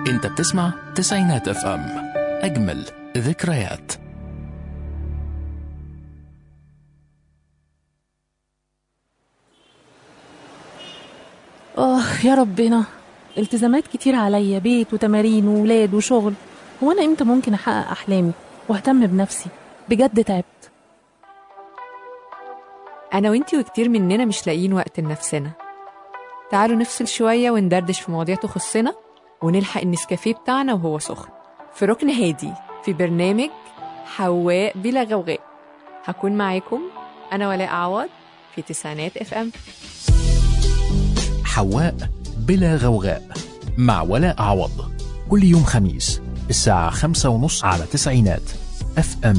انت بتسمع تسعينات اف ام اجمل ذكريات آه يا ربنا التزامات كتير عليا بيت وتمارين وولاد وشغل هو أنا إمتى ممكن أحقق أحلامي وأهتم بنفسي بجد تعبت أنا وإنتي وكتير مننا مش لاقيين وقت لنفسنا تعالوا نفصل شوية وندردش في مواضيع تخصنا ونلحق النسكافيه بتاعنا وهو سخن في ركن هادي في برنامج حواء بلا غوغاء هكون معاكم أنا ولاء عوض في تسعينات اف ام حواء بلا غوغاء مع ولاء عوض كل يوم خميس الساعة خمسة ونص على تسعينات اف ام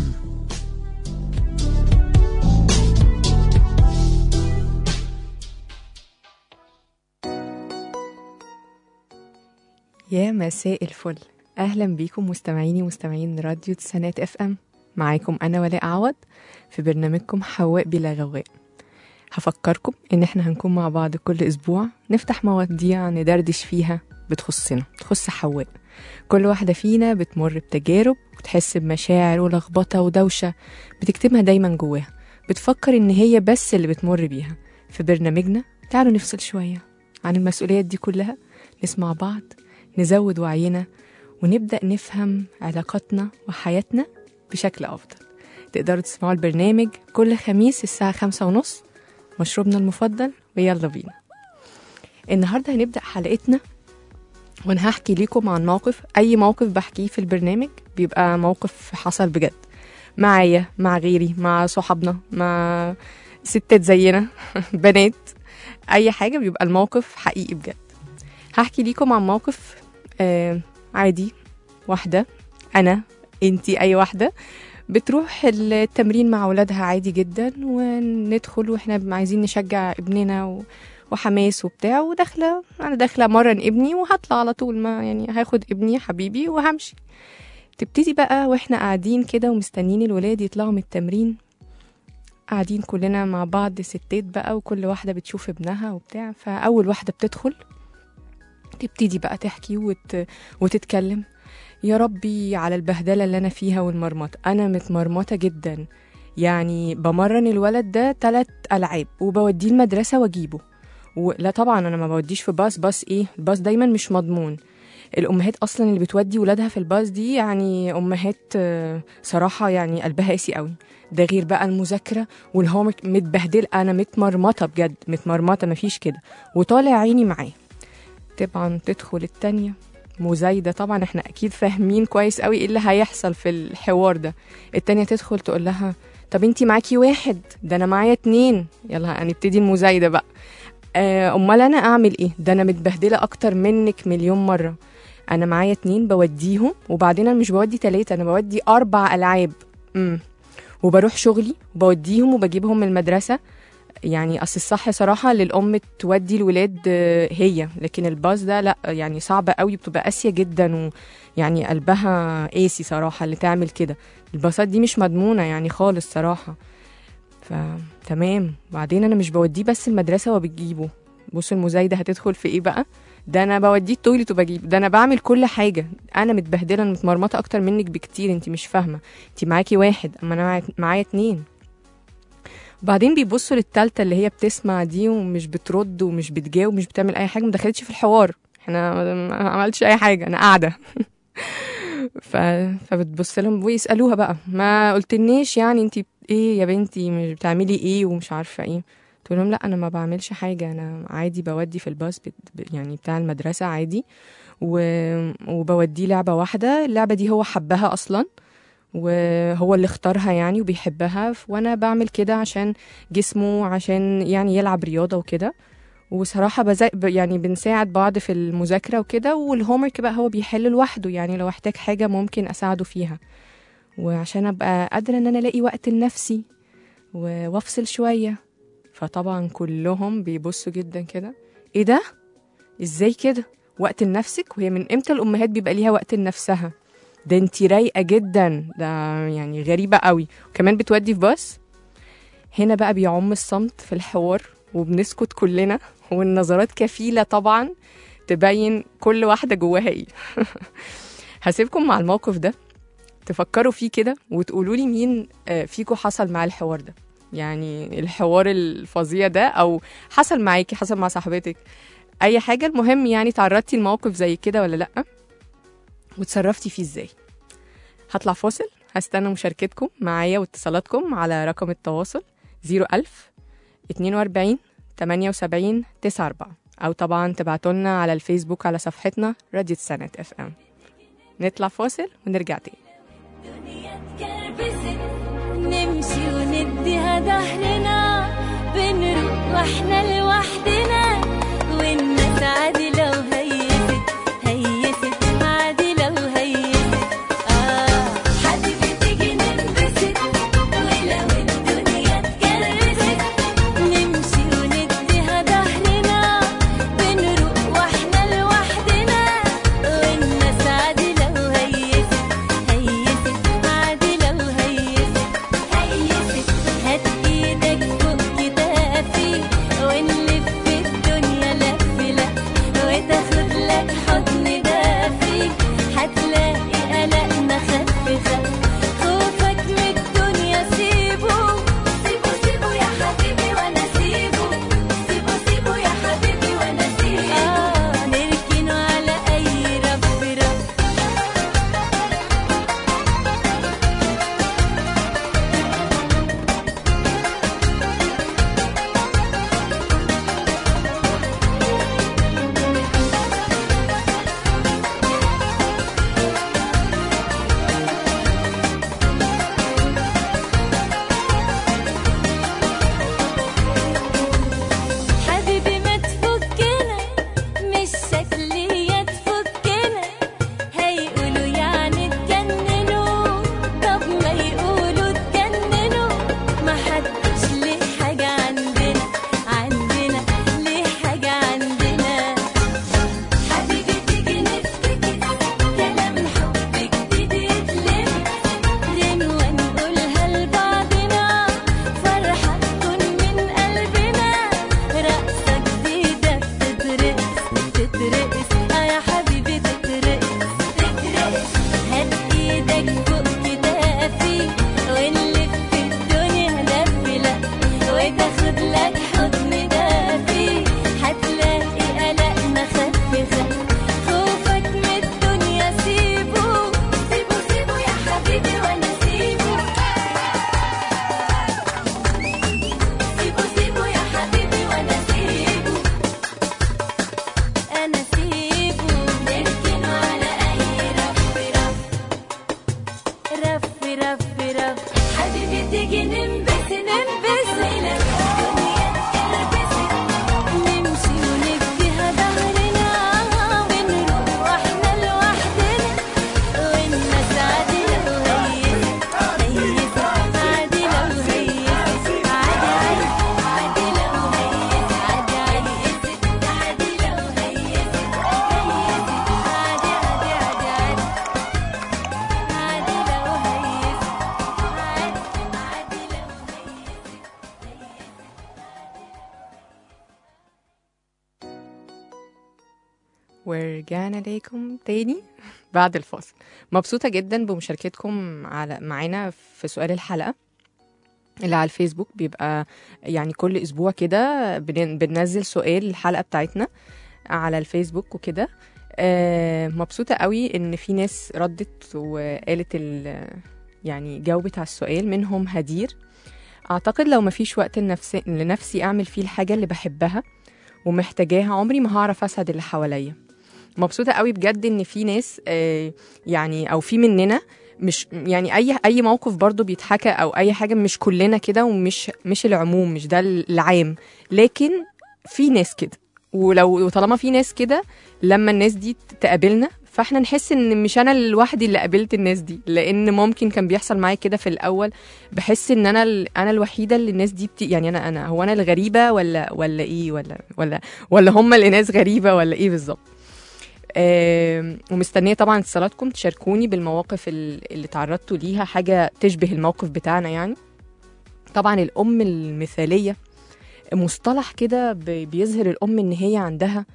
يا مساء الفل اهلا بيكم مستمعيني مستمعين راديو تسعينات اف ام معاكم انا ولاء عوض في برنامجكم حواء بلا غواء هفكركم ان احنا هنكون مع بعض كل اسبوع نفتح مواضيع ندردش فيها بتخصنا تخص حواء كل واحدة فينا بتمر بتجارب وتحس بمشاعر ولخبطة ودوشة بتكتمها دايما جواها بتفكر ان هي بس اللي بتمر بيها في برنامجنا تعالوا نفصل شوية عن المسؤوليات دي كلها نسمع بعض نزود وعينا ونبدأ نفهم علاقاتنا وحياتنا بشكل أفضل تقدروا تسمعوا البرنامج كل خميس الساعة خمسة ونص مشروبنا المفضل ويلا بينا النهاردة هنبدأ حلقتنا وانا هحكي لكم عن موقف اي موقف بحكيه في البرنامج بيبقى موقف حصل بجد معايا مع غيري مع صحابنا مع ستات زينا بنات اي حاجه بيبقى الموقف حقيقي بجد هحكي لكم عن موقف آه عادي واحده انا انتي اي واحده بتروح التمرين مع ولادها عادي جدا وندخل واحنا عايزين نشجع ابننا و... وحماس وبتاع وداخله انا داخله امرن ابني وهطلع على طول ما يعني هاخد ابني حبيبي وهمشي تبتدي بقى واحنا قاعدين كده ومستنيين الولاد يطلعوا من التمرين قاعدين كلنا مع بعض ستات بقى وكل واحده بتشوف ابنها وبتاع فاول واحده بتدخل تبتدي بقى تحكي وت... وتتكلم يا ربي على البهدله اللي انا فيها والمرمطه انا متمرمطه جدا يعني بمرن الولد ده تلات العاب وبوديه المدرسه واجيبه ولا طبعا انا ما بوديش في باص باص ايه الباص دايما مش مضمون الامهات اصلا اللي بتودي ولادها في الباص دي يعني امهات صراحه يعني قلبها قاسي قوي ده غير بقى المذاكره والهومورك متبهدل انا متمرمطه بجد متمرمطه مفيش كده وطالع عيني معاه طبعا تدخل التانية مزايدة طبعا احنا اكيد فاهمين كويس قوي ايه اللي هيحصل في الحوار ده التانية تدخل تقول لها طب انتي معاكي واحد ده انا معايا اتنين يلا هنبتدي المزايدة بقى امال انا اعمل ايه ده انا متبهدله اكتر منك مليون مره انا معايا اتنين بوديهم وبعدين انا مش بودي تلاتة انا بودي اربع العاب امم وبروح شغلي وبوديهم وبجيبهم من المدرسه يعني اصل الصح صراحه للام تودي الولاد هي لكن الباص ده لا يعني صعبه قوي بتبقى قاسيه جدا ويعني قلبها قاسي صراحه اللي تعمل كده الباصات دي مش مضمونه يعني خالص صراحه فتمام بعدين انا مش بوديه بس المدرسه وبجيبه بصوا المزايده هتدخل في ايه بقى ده انا بوديه التويلت وبجيب ده انا بعمل كل حاجه انا متبهدله انا متمرمطه اكتر منك بكتير انت مش فاهمه انت معاكي واحد اما انا معايا اتنين بعدين بيبصوا للتالتة اللي هي بتسمع دي ومش بترد ومش بتجاوب ومش بتعمل اي حاجه ما دخلتش في الحوار احنا ما عملتش اي حاجه انا قاعده ف... فبتبص لهم ويسالوها بقى ما قلتلنيش يعني انت ايه يا بنتي مش بتعملي ايه ومش عارفه ايه تقول لهم لا انا ما بعملش حاجه انا عادي بودي في الباص بت... يعني بتاع المدرسه عادي و... وبوديه لعبه واحده اللعبه دي هو حبها اصلا وهو اللي اختارها يعني وبيحبها وانا بعمل كده عشان جسمه عشان يعني يلعب رياضه وكده وصراحه بزي... يعني بنساعد بعض في المذاكره وكده والهومورك بقى هو بيحل لوحده يعني لو احتاج حاجه ممكن اساعده فيها وعشان ابقى قادره ان انا الاقي وقت لنفسي وافصل شويه فطبعا كلهم بيبصوا جدا كده ايه ده ازاي كده وقت لنفسك وهي من امتى الامهات بيبقى ليها وقت لنفسها ده انتي رايقه جدا ده يعني غريبه قوي وكمان بتودي في باص هنا بقى بيعم الصمت في الحوار وبنسكت كلنا والنظرات كفيله طبعا تبين كل واحدة جواها ايه هسيبكم مع الموقف ده تفكروا فيه كده وتقولوا لي مين آه، فيكم حصل مع الحوار ده يعني الحوار الفظيع ده او حصل معاكي حصل مع صاحبتك اي حاجة المهم يعني تعرضتي لموقف زي كده ولا لأ وتصرفتي فيه ازاي هطلع فاصل هستنى مشاركتكم معايا واتصالاتكم على رقم التواصل 01000 42 78 94 أو طبعا تبعتوا لنا على الفيسبوك على صفحتنا راديو سنة اف ام نطلع فاصل ونرجع تاني الدنيا اتكربست نمشي ونديها ظهرنا بنروح واحنا لوحدنا والناس عادي لو هيست هيست عادي لو هيست اه حبيبي تيجي ننبسط ولو الدنيا اتكربست نمشي ونديها ظهرنا بنروح واحنا لوحدنا والناس عادي لو هيست هيست عادي لو هيست هيست هات ايدك فوق كتافي ونلف الدنيا لف لف وتاخد لك حضن دافي هتلاقي قلقنا خف خف خوفك من الدنيا سيبه سيبه سيبه يا حبيبي وانا سيبه سيبه سيبه يا حبيبي وانا سيبه آه نركنه على اي رف رف حبيبي ما تفكنا مش شكلية تفكنا هيقولوا يعني اتجننوا طب ما يقولوا اتجننوا ما حدش ليه حاجة عندنا عندنا ليه حاجة عندنا حبيبي تيجي نفتكر كلام حب جديد يتلم غنوة نقولها لبعضنا فرحة تكون من قلبنا رقصة جديدة بتترقص تترقص اه يا حبيبي تترقص تترقص هات ايدك فوق كتافي ونلف الدنيا لف لف وتاخد لك حضن دافي هتلاقي قلقنا خف خف خوفك من الدنيا سيبه سيبه سيبه يا حبيبي وانا سيبه سيبه سيبه يا حبيبي وانا سيبه انا سيبه نركنه على اي رف رف رف رف رف حبيبي تيجي ننبس ننبس ليلة الدنيا تلبس نمشي ونديها ظهرنا ونروح واحنا لوحدنا والناس عادي لو هيست هيست عادي لو هيست عادي عادي لو هيست عادي عادي عادي لو هيست هيست عادي عادي عادي عادي عادي لو هيست عادي عادي لو هيست ورجعنا ليكم تاني بعد الفاصل مبسوطة جدا بمشاركتكم على معانا في سؤال الحلقة اللي على الفيسبوك بيبقى يعني كل أسبوع كده بن- بننزل سؤال الحلقة بتاعتنا على الفيسبوك وكده آه، مبسوطة قوي إن في ناس ردت وقالت ال يعني جاوبت على السؤال منهم هدير أعتقد لو مفيش وقت لنفسي, لنفسي أعمل فيه الحاجة اللي بحبها ومحتاجاها عمري ما هعرف أسعد اللي حواليا مبسوطة قوي بجد إن في ناس آه، يعني أو في مننا مش يعني اي اي موقف برضو بيتحكى او اي حاجه مش كلنا كده ومش مش العموم مش ده العام لكن في ناس كده ولو طالما في ناس كده لما الناس دي تقابلنا فاحنا نحس ان مش انا لوحدي اللي قابلت الناس دي لان ممكن كان بيحصل معايا كده في الاول بحس ان انا ال- انا الوحيده اللي الناس دي بت... يعني انا انا هو انا الغريبه ولا ولا ايه ولا ولا ولا هم اللي ناس غريبه ولا ايه بالظبط آم، ومستنيه طبعا اتصالاتكم تشاركوني بالمواقف ال- اللي تعرضتوا ليها حاجه تشبه الموقف بتاعنا يعني طبعا الام المثاليه مصطلح كده ب- بيظهر الام ان هي عندها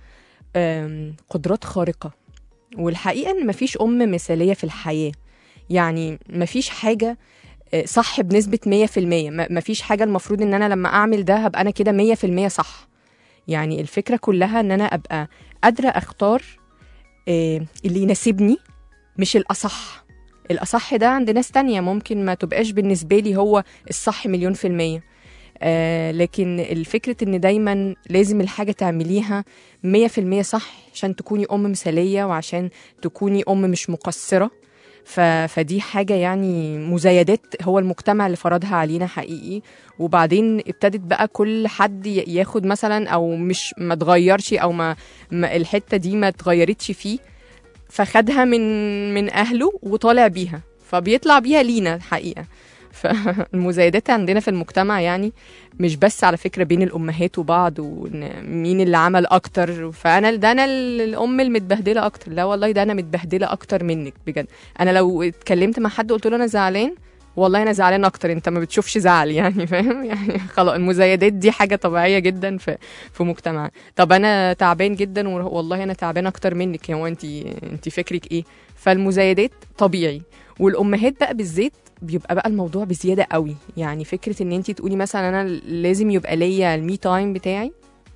آم، قدرات خارقة والحقيقة إن مفيش أم مثالية في الحياة يعني مفيش حاجة آه، صح بنسبة 100% م- مفيش حاجة المفروض إن أنا لما أعمل ده هبقى أنا كده 100% صح يعني الفكرة كلها إن أنا أبقى قادرة أختار آه، اللي يناسبني مش الأصح الأصح ده عند ناس تانية ممكن ما تبقاش بالنسبة لي هو الصح مليون في المية آه لكن الفكرة إن دايما لازم الحاجة تعمليها مية في المية صح عشان تكوني أم مثالية وعشان تكوني أم مش مقصرة ف... فدي حاجة يعني مزايدات هو المجتمع اللي فرضها علينا حقيقي وبعدين ابتدت بقى كل حد ي- ياخد مثلا او مش ما تغيرش او ما, ما الحتة دي ما اتغيرتش فيه فخدها من من اهله وطالع بيها فبيطلع بيها لينا الحقيقة فالمزايدات عندنا في المجتمع يعني مش بس على فكرة بين الأمهات وبعض ومين اللي عمل أكتر فأنا ده أنا ال- الأم المتبهدلة أكتر لا والله ده أنا متبهدلة أكتر منك بجد أنا لو اتكلمت مع حد قلت له أنا زعلان والله أنا زعلان أكتر أنت ما بتشوفش زعل يعني فاهم يعني خلاص المزايدات دي حاجة طبيعية جدا في في مجتمع طب أنا تعبان جدا والله أنا تعبان أكتر منك هو أنت أنت فكرك إيه فالمزايدات طبيعي والامهات بقى بالذات بيبقى بقى الموضوع بزياده قوي يعني فكره ان انت تقولي مثلا انا لازم يبقى ليا المي تايم بتاعي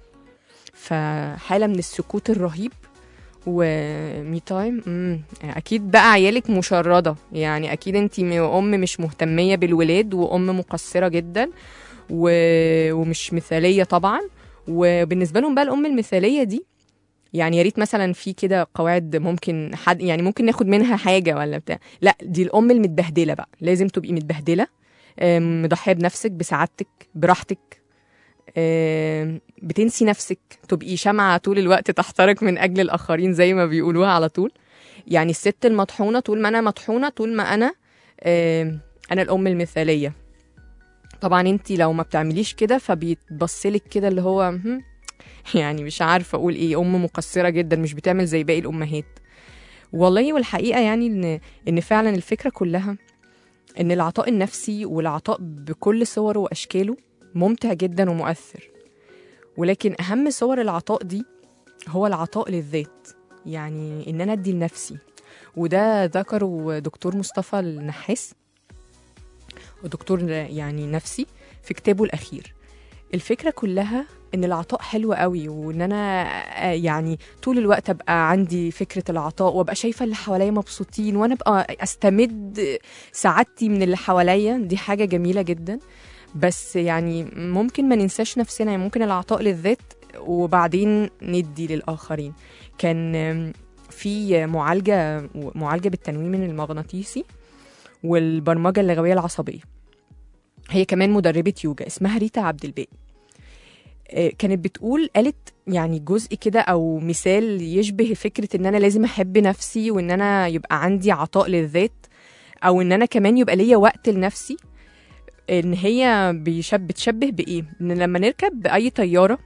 فحاله من السكوت الرهيب ومي تايم مم. اكيد بقى عيالك مشرده يعني اكيد انت ام مش مهتميه بالولاد وام مقصره جدا و... ومش مثاليه طبعا وبالنسبه لهم بقى الام المثاليه دي يعني يا ريت مثلا في كده قواعد ممكن حد يعني ممكن ناخد منها حاجه ولا بتاع لا دي الام المتبهدله بقى لازم تبقي متبهدله آم، مضحيه بنفسك بسعادتك براحتك آم، بتنسي نفسك تبقي شمعة طول الوقت تحترق من أجل الآخرين زي ما بيقولوها على طول يعني الست المطحونة طول ما أنا مطحونة طول ما أنا آم، أنا الأم المثالية طبعا انت لو ما بتعمليش كده فبيتبصلك كده اللي هو هم، يعني مش عارفه اقول ايه ام مقصره جدا مش بتعمل زي باقي الامهات والله والحقيقه يعني ان ان فعلا الفكره كلها ان العطاء النفسي والعطاء بكل صوره واشكاله ممتع جدا ومؤثر ولكن اهم صور العطاء دي هو العطاء للذات يعني ان انا ادي لنفسي وده ذكره دكتور مصطفى النحاس ودكتور يعني نفسي في كتابه الاخير الفكره كلها ان العطاء حلو قوي وان انا آه، يعني طول الوقت ابقى عندي فكره العطاء وابقى شايفه اللي حواليا مبسوطين وانا ابقى استمد سعادتي من اللي حواليا دي حاجه جميله جدا بس يعني ممكن ما ننساش نفسنا يعني ممكن العطاء للذات وبعدين ندي للاخرين كان آم، في معالجه معالجه بالتنويم المغناطيسي والبرمجه اللغويه العصبيه هي كمان مدربه يوجا اسمها ريتا عبد الباقي آه، كانت بتقول قالت يعني جزء كده او مثال يشبه فكره ان انا لازم احب نفسي وان انا يبقى عندي عطاء للذات او ان انا كمان يبقى ليا وقت لنفسي ان هي بيشب بتشبه بايه ان لما نركب باي طياره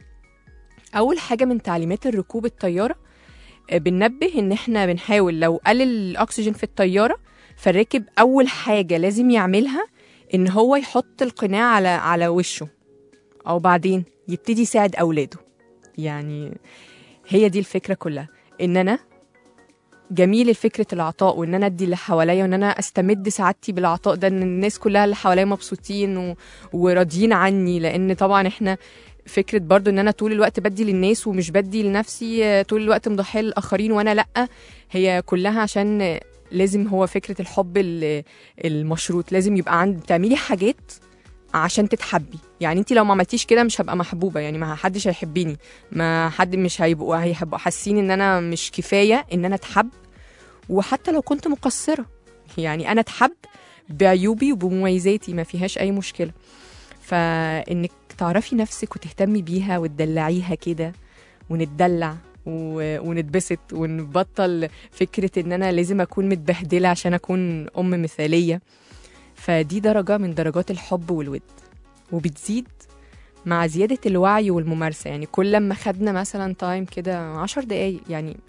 اول حاجه من تعليمات الركوب الطياره آه، بننبه ان احنا بنحاول لو قلل الاكسجين في الطياره فالراكب اول حاجه لازم يعملها ان هو يحط القناع على على وشه او بعدين يبتدي يساعد اولاده يعني هي دي الفكره كلها ان انا جميل فكره العطاء وان انا ادي اللي حواليا وان انا استمد سعادتي بالعطاء ده ان الناس كلها اللي حواليا مبسوطين و... وراضيين عني لان طبعا احنا فكره برضو ان انا طول الوقت بدي للناس ومش بدي لنفسي آه، طول الوقت مضحيه للاخرين وانا لا هي كلها عشان آه، لازم هو فكره الحب ال- المشروط لازم يبقى عند بتعملي حاجات عشان تتحبي يعني انت لو ما عملتيش كده مش هبقى محبوبه يعني ما حدش هيحبني ما حد مش هيبقوا هيبقوا حاسين ان انا مش كفايه ان انا اتحب وحتى لو كنت مقصره يعني انا اتحب بعيوبي وبمميزاتي ما فيهاش اي مشكله فانك تعرفي نفسك وتهتمي بيها وتدلعيها كده ونتدلع و- ونتبسط ونبطل فكره ان انا لازم اكون متبهدله عشان اكون ام مثاليه فدي درجه من درجات الحب والود وبتزيد مع زياده الوعي والممارسه يعني كل لما خدنا مثلا تايم كده عشر دقايق يعني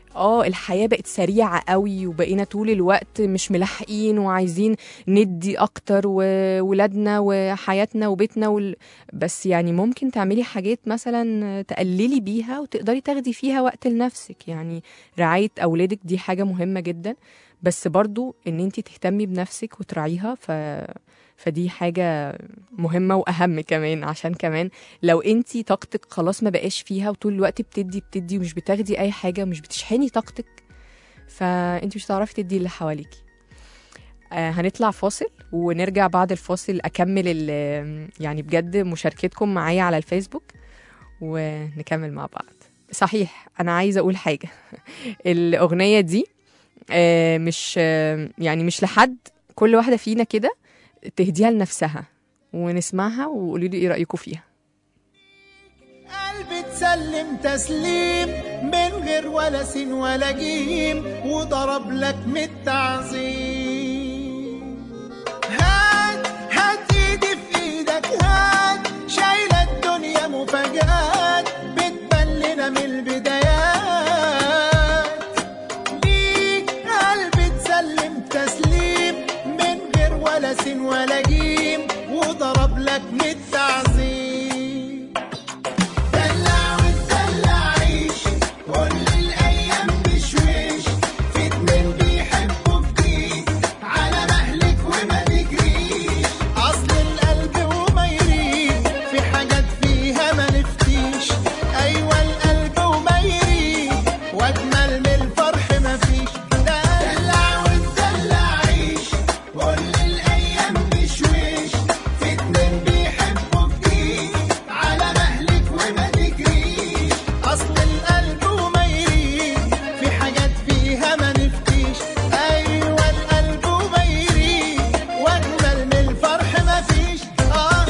اه الحياة بقت سريعة قوي وبقينا طول الوقت مش ملاحقين وعايزين ندي اكتر وولادنا وحياتنا وبيتنا وال... بس يعني ممكن تعملي حاجات مثلا تقللي بيها وتقدري تاخدي فيها وقت لنفسك يعني رعاية اولادك دي حاجة مهمة جدا بس برضو ان انت تهتمي بنفسك وتراعيها ف... فدي حاجة مهمة وأهم كمان عشان كمان لو انتي طاقتك خلاص ما بقاش فيها وطول الوقت بتدي بتدي ومش بتاخدي أي حاجة ومش بتشحني طاقتك فانتي مش هتعرفي تدي اللي حواليكي آه هنطلع فاصل ونرجع بعد الفاصل أكمل ال- يعني بجد مشاركتكم معايا على الفيسبوك ونكمل مع بعض صحيح أنا عايزة أقول حاجة الأغنية دي آه مش آه يعني مش لحد كل واحدة فينا كده تهديها لنفسها ونسمعها وقولي لي ايه رايكم فيها قلبي تسلم تسليم من غير ولا سين ولا جيم وضرب لك من التعظيم هات هات ايدي في ايدك هات شايلة الدنيا مفاجآت بتبان لنا من البدايات ليك قلبي تسلم تسليم من غير ولا سين ولا جيم وضرب لك من التعظيم دلع وتدلع عيش كل الايام بشويش في اتنين بيحبوا جديد على مهلك وما تجريش اصل القلب وما يريد في حاجات فيها ما نفتيش ايوه القلب وما يريد واجمل من الفرح ما فيش دلع وتدلع عيش كل الايام بشويش في اتنين بيحبوا جديد على مهلك وما تجريش اصل القلب وما يريد في حاجات فيها ما نفتيش ايوه القلب وما يريد واجمل من الفرح ما فيش اه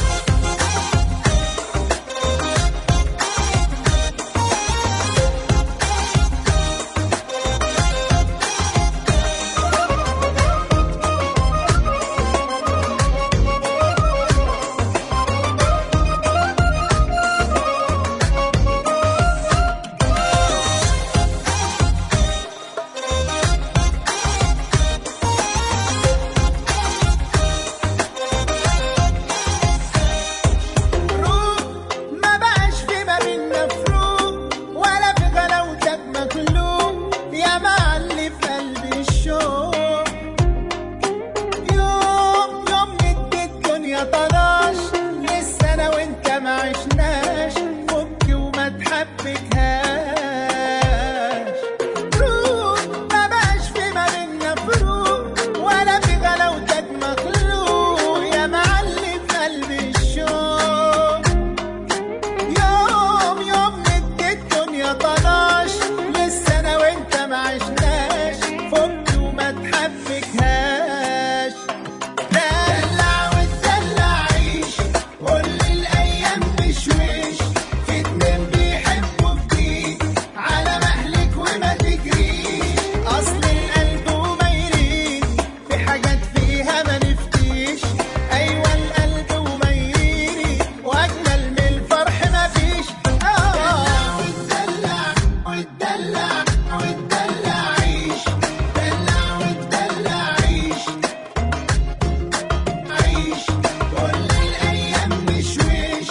فروق ما بقاش في ما بينا فروق ولا في غلاوتك مخلوق يا معلي في قلبي الشوق يوم يوم ندي الدنيا طناش لسه انا وانت ما عشناش فك وما تحبكهاش فروق ما بقاش في ما بينا فروق ولا في غلاوتك مخلوق يا معلي في قلبي الشوق يوم يوم ندي الدنيا طناش لسه انا وانت ما عشناش فك وما تحبكهاش دلع وتدلع عيش كل الايام بشويش في اتنين بيحبوا جديد على مهلك وما تجريش اصل القلب وما يريد في حاجات فيها ما نفتيش ايوه القلب وما يريد واجمل من الفرح ما فيش اه وتدلع وتدلع وتدلع عيش دلع وتدلع عيش عيش كل الايام مشويش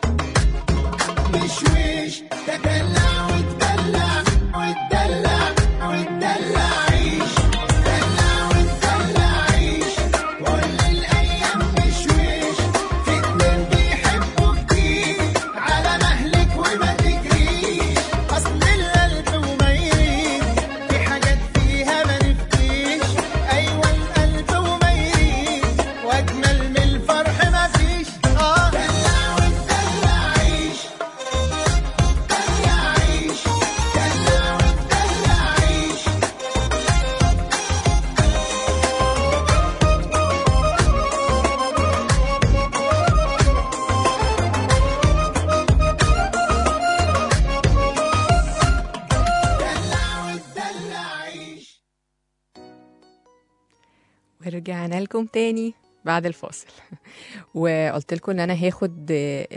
مشويش تدلع وتدلع وتدلع وتدلع عيش دلع وتدلع عيش كل الايام مشويش في اتنين بيحبوا جديد على مهلك وما تجريش اصل القلب وما يريد في حاجات فيها ما نفتيش ايوه القلب وما يريد واجمل من الفرح ما فيش اه دلع وتدلع عيش دلع عيش دلع وتدلع عيش دلع وتدلع عيش ورجعنا لكم تاني بعد الفاصل وقلت لكم ان انا هاخد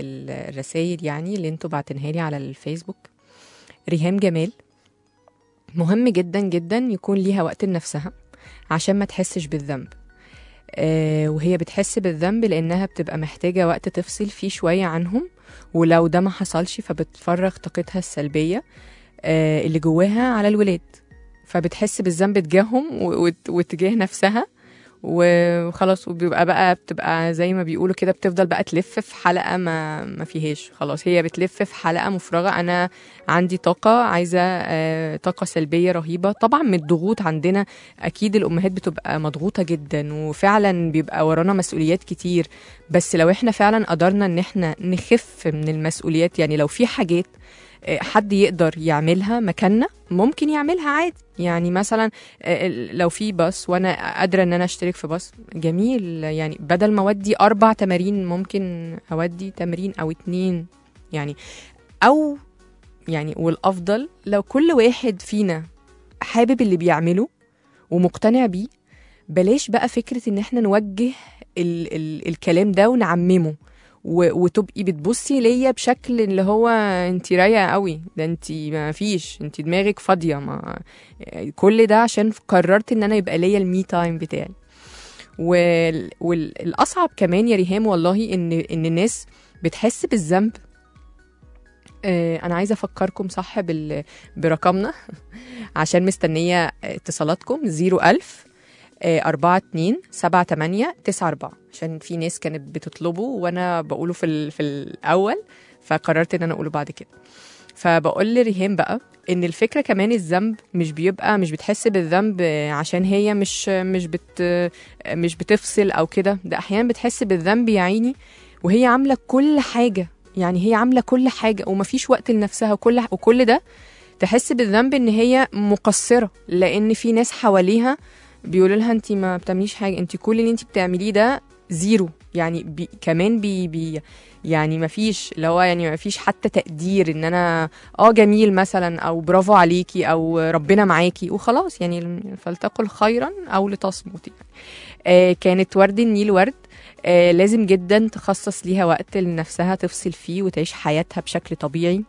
الرسائل يعني اللي انتوا بعتنها لي على الفيسبوك ريهام جمال مهم جدا جدا يكون ليها وقت لنفسها عشان ما تحسش بالذنب آه وهي بتحس بالذنب لانها بتبقى محتاجه وقت تفصل فيه شويه عنهم ولو ده ما حصلش فبتفرغ طاقتها السلبيه آه اللي جواها على الولاد فبتحس بالذنب تجاههم و- وت- وتجاه نفسها وخلاص وبيبقى بقى بتبقى زي ما بيقولوا كده بتفضل بقى تلف في حلقه ما ما فيهاش خلاص هي بتلف في حلقه مفرغه انا عندي طاقه عايزه آه، طاقه سلبيه رهيبه طبعا من الضغوط عندنا اكيد الامهات بتبقى مضغوطه جدا وفعلا بيبقى ورانا مسؤوليات كتير بس لو احنا فعلا قدرنا ان احنا نخف من المسؤوليات يعني لو في حاجات آه، حد يقدر يعملها مكاننا ممكن يعملها عادي يعني مثلا آه، لو في باص وانا قادره ان انا اشترك في باص جميل يعني بدل ما اودي اربع تمارين ممكن اودي تمرين او اتنين يعني او يعني والافضل لو كل واحد فينا حابب اللي بيعمله ومقتنع بيه بلاش بقى فكره ان احنا نوجه ال ال الكلام ده ونعممه و- وتبقي بتبصي ليا بشكل اللي هو انت رايقه قوي ده انت ما فيش انت دماغك فاضيه ما كل ده عشان قررت ان انا يبقى ليا المي تايم بتاعي وال... والاصعب كمان يا ريهام والله ان ان الناس بتحس بالذنب آه، انا عايزه افكركم صح بال... برقمنا عشان مستنيه اتصالاتكم 01000 أربعة اتنين سبعة تمانية تسعة أربعة عشان في ناس كانت بتطلبه وأنا بقوله في, ال... في الأول فقررت إن أنا أقوله بعد كده فبقول لريهام بقى ان الفكره كمان الذنب مش بيبقى مش بتحس بالذنب عشان هي مش مش بت مش بتفصل او كده ده احيانا بتحس بالذنب يا عيني وهي عامله كل حاجه يعني هي عامله كل حاجه ومفيش وقت لنفسها وكل وكل ده تحس بالذنب ان هي مقصره لان في ناس حواليها بيقولوا لها انت ما بتعمليش حاجه انت كل اللي انت بتعمليه ده زيرو يعني بي كمان بي بي يعني ما فيش اللي هو يعني ما فيش حتى تقدير ان انا اه جميل مثلا او برافو عليكي او ربنا معاكي وخلاص يعني فلتقل خيرا او لتصمت يعني. آه كانت ورد النيل ورد آه لازم جدا تخصص ليها وقت لنفسها تفصل فيه وتعيش حياتها بشكل طبيعي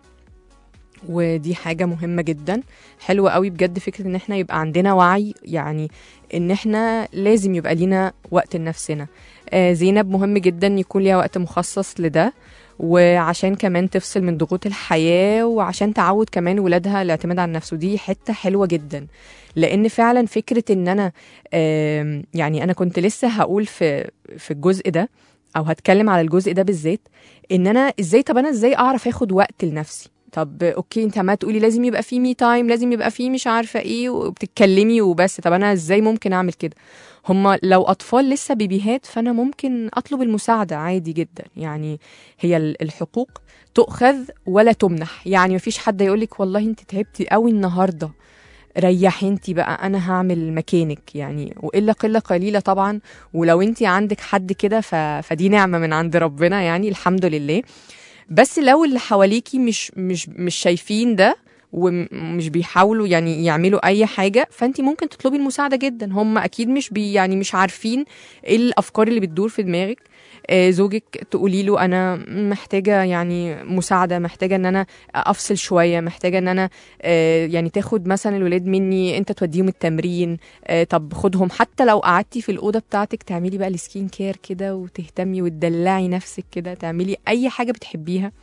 ودي حاجة مهمة جدا حلوة قوي بجد فكرة ان احنا يبقى عندنا وعي يعني ان احنا لازم يبقى لينا وقت لنفسنا آه زينب مهم جدا يكون ليها وقت مخصص لده وعشان كمان تفصل من ضغوط الحياة وعشان تعود كمان ولادها الاعتماد على النفس ودي حتة حلوة جدا لان فعلا فكرة ان انا آم، يعني انا كنت لسه هقول في في الجزء ده او هتكلم على الجزء ده بالذات ان انا ازاي طب انا ازاي اعرف اخد وقت لنفسي طب اوكي انت عماله تقولي لازم يبقى في مي تايم لازم يبقى في مش عارفه ايه وبتتكلمي وبس طب انا ازاي ممكن اعمل كده هما لو اطفال لسه بيبيهات فانا ممكن اطلب المساعده عادي جدا يعني هي ال- الحقوق تؤخذ ولا تمنح يعني مفيش حد يقولك والله انت تعبتي قوي النهارده ريحي انت بقى انا هعمل مكانك يعني والا قله قليله طبعا ولو انت عندك حد كده ف... فدي نعمه من عند ربنا يعني الحمد لله بس لو اللي حواليكي مش مش مش شايفين ده ومش بيحاولوا يعني يعملوا اي حاجه فانت ممكن تطلبي المساعده جدا هم اكيد مش بي يعني مش عارفين ايه الافكار اللي بتدور في دماغك آه، زوجك تقولي له انا محتاجه يعني مساعده محتاجه ان انا افصل شويه محتاجه ان انا آه، يعني تاخد مثلا الولاد مني انت توديهم التمرين آه، طب خدهم حتى لو قعدتي في الاوضه بتاعتك تعملي بقى السكين كير كده وتهتمي وتدلعي نفسك كده تعملي اي حاجه بتحبيها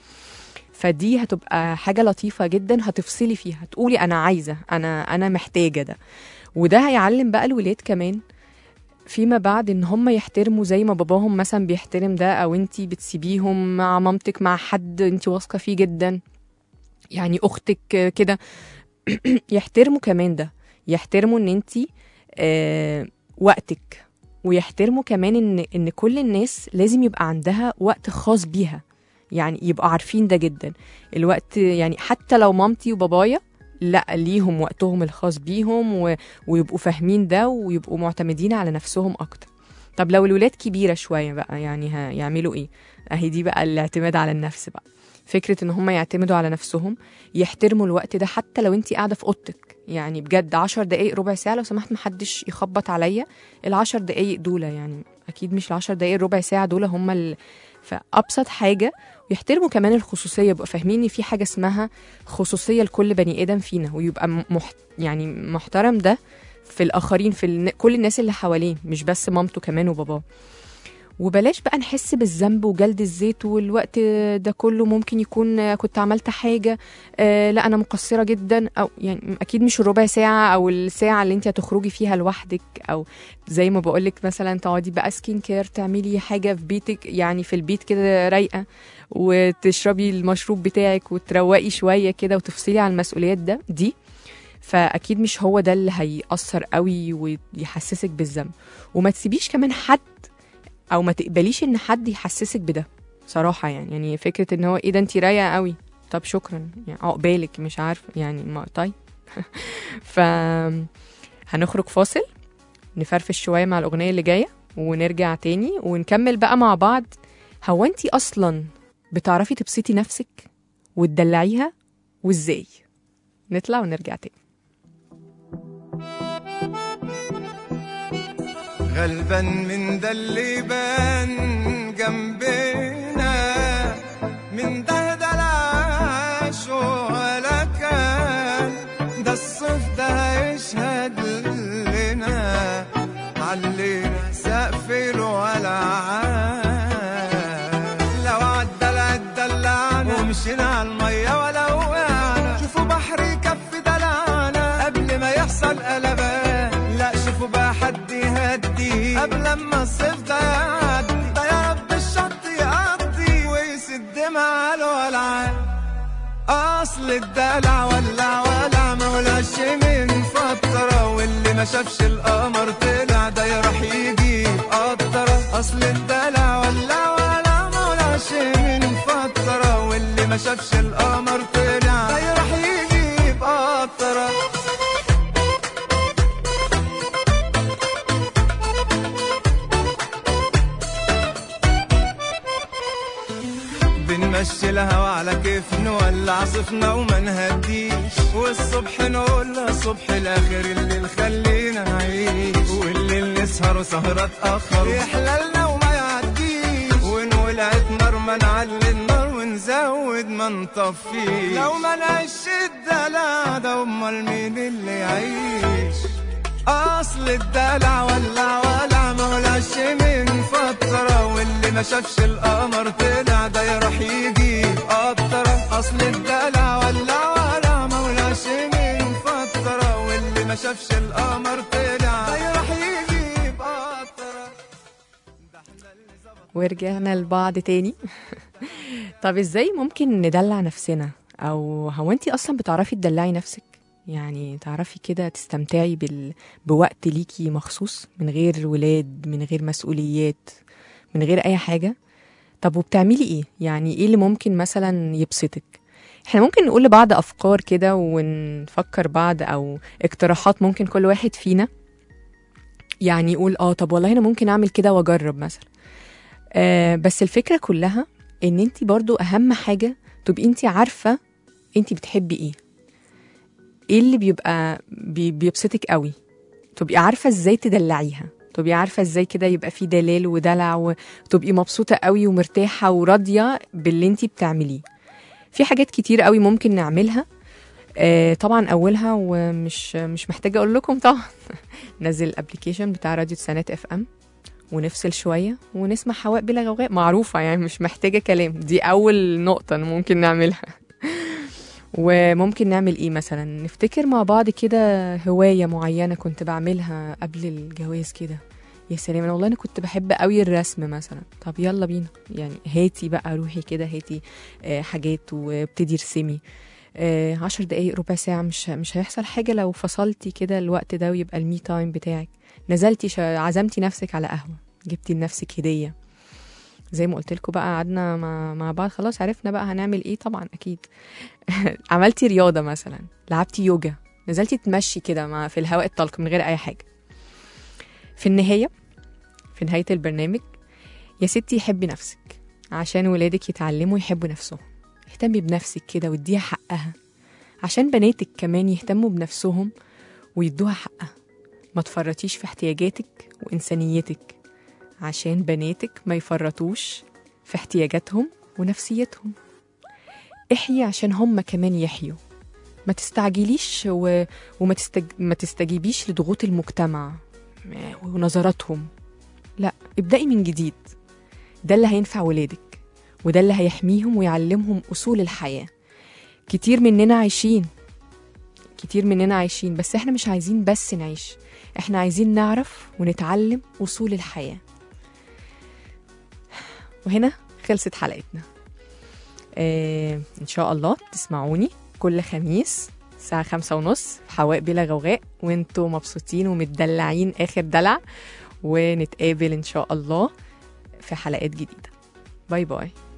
فدي هتبقى حاجه لطيفه جدا هتفصلي فيها هتقولي انا عايزه انا انا محتاجه ده وده هيعلم بقى الولاد كمان فيما بعد ان هم يحترموا زي ما باباهم مثلا بيحترم ده او انتي بتسيبيهم مع مامتك مع حد انتي واثقه فيه جدا يعني اختك كده يحترموا كمان ده يحترموا ان انتي آه وقتك ويحترموا كمان ان ان كل الناس لازم يبقى عندها وقت خاص بيها يعني يبقوا عارفين ده جدا الوقت يعني حتى لو مامتي وبابايا لا ليهم وقتهم الخاص بيهم و... ويبقوا فاهمين ده ويبقوا معتمدين على نفسهم اكتر طب لو الولاد كبيره شويه بقى يعني هيعملوا ايه اهي دي بقى الاعتماد على النفس بقى فكره ان هم يعتمدوا على نفسهم يحترموا الوقت ده حتى لو انت قاعده في اوضتك يعني بجد عشر دقايق ربع ساعه لو سمحت محدش يخبط عليا العشر دقايق دول يعني اكيد مش العشر دقايق ربع ساعه دول هم ال... فابسط حاجه ويحترموا كمان الخصوصيه يبقوا فاهمين ان في حاجه اسمها خصوصيه لكل بني ادم فينا ويبقى م- محت يعني محترم ده في الاخرين في الن- كل الناس اللي حواليه مش بس مامته كمان وباباه وبلاش بقى نحس بالذنب وجلد الزيت والوقت ده كله ممكن يكون كنت عملت حاجة آه لا أنا مقصرة جدا أو يعني أكيد مش الربع ساعة أو الساعة اللي أنت هتخرجي فيها لوحدك أو زي ما بقولك مثلا تقعدي بقى سكين كير تعملي حاجة في بيتك يعني في البيت كده رايقة وتشربي المشروب بتاعك وتروقي شوية كده وتفصلي عن المسؤوليات ده دي فأكيد مش هو ده اللي هيأثر قوي ويحسسك بالذنب وما تسيبيش كمان حد او ما تقبليش ان حد يحسسك بده صراحه يعني يعني فكره ان هو ايه ده انت رايقه قوي طب شكرا يعني عقبالك مش عارفه يعني ما طيب ف هنخرج فاصل نفرفش شويه مع الاغنيه اللي جايه ونرجع تاني ونكمل بقى مع بعض هو انت اصلا بتعرفي تبسطي نفسك وتدلعيها وازاي نطلع ونرجع تاني غلبان من ده اللي بان جنبنا من ده ده العاش ولا كان ده الصيف ده هيشهد لنا علينا سقف الولعان لو عدى العدى اللعنة ومشينا على المية ولا وقعنا شوفوا بحر يكفي دلعنا قبل ما يحصل قلبان لا شوفوا بقى حد يهدي قبل ما الصيف ده يعدي ده يا رب الشط يقضي ويسد مع الولعان اصل الدلع ولع ولع ما ولعش من فترة واللي ما شافش القمر طلع ده يروح يجيب قطرة اصل الدلع ولع ولع ما ولعش من فترة واللي ما شافش القمر طلع ده يروح يجيب قطرة بنمشي الهوا على كيف نولع صفنا وما نهديش والصبح نقول لها صبح الاخر اللي خلينا نعيش والليل نسهر سهرة تأخر يحللنا وما يعديش ونولعت نار ما نعلي النار ونزود ما نطفيش لو ما نعيش الدلع ده امال مين اللي يعيش اصل الدلع ولع ولع ما ولعش من فترة واللي ما شافش القمر طلع ده يروح يجيب قطرة اصل الدلع ولع ولع ما ولعش من فترة واللي ما شافش القمر طلع ده يروح يجيب قطرة ورجعنا لبعض تاني طب ازاي ممكن ندلع نفسنا او هو انت اصلا بتعرفي تدلعي نفسك يعني تعرفي كده تستمتعي بال... بوقت ليكي مخصوص من غير ولاد من غير مسؤوليات من غير اي حاجه طب وبتعملي ايه يعني ايه اللي ممكن مثلا يبسطك احنا ممكن نقول لبعض افكار كده ونفكر بعض او اقتراحات ممكن كل واحد فينا يعني يقول اه طب والله انا ممكن اعمل كده واجرب مثلا آه بس الفكره كلها ان انت برضو اهم حاجه تبقي انت عارفه انت بتحبي ايه ايه اللي بيبقى بي بيبسطك قوي تبقي عارفه ازاي تدلعيها تبقي عارفه ازاي كده يبقى في دلال ودلع وتبقي مبسوطه قوي ومرتاحه وراضيه باللي انت بتعمليه في حاجات كتير قوي ممكن نعملها آه طبعا اولها ومش مش محتاجه اقول لكم طبعا نزل الابلكيشن بتاع راديو سنات اف ام ونفصل شويه ونسمع حواء بلا غوغاء معروفه يعني مش محتاجه كلام دي اول نقطه ممكن نعملها وممكن نعمل ايه مثلا نفتكر مع بعض كده هوايه معينه كنت بعملها قبل الجواز كده يا سلام انا والله انا كنت بحب قوي الرسم مثلا طب يلا بينا يعني هاتي بقى روحي كده هاتي آه، حاجات وابتدي ارسمي آه، عشر دقايق ربع ساعة مش مش هيحصل حاجة لو فصلتي كده الوقت ده ويبقى المي تايم بتاعك نزلتي شا- عزمتي نفسك على قهوة جبتي لنفسك هدية زي ما قلت لكم بقى قعدنا مع, مع بعض خلاص عرفنا بقى هنعمل ايه طبعا اكيد عملتي رياضة مثلا لعبتي يوجا نزلتي تمشي كده مع في الهواء الطلق من غير اي حاجة في النهاية في نهاية البرنامج يا ستي حبي نفسك عشان ولادك يتعلموا يحبوا نفسهم اهتمي بنفسك كده واديها حقها عشان بناتك كمان يهتموا بنفسهم ويدوها حقها ما تفرطيش في احتياجاتك وإنسانيتك عشان بناتك ما يفرطوش في احتياجاتهم ونفسيتهم احيي عشان هم كمان يحيوا ما تستعجليش و... وما تستج... ما تستجيبيش لضغوط المجتمع ونظراتهم لا ابدأي من جديد ده اللي هينفع ولادك وده اللي هيحميهم ويعلمهم أصول الحياة كتير مننا عايشين كتير مننا عايشين بس احنا مش عايزين بس نعيش احنا عايزين نعرف ونتعلم أصول الحياة وهنا خلصت حلقتنا آه إن شاء الله تسمعوني كل خميس الساعة خمسة ونص في حواء بلا غوغاء وانتوا مبسوطين ومتدلعين آخر دلع ونتقابل إن شاء الله في حلقات جديدة باي باي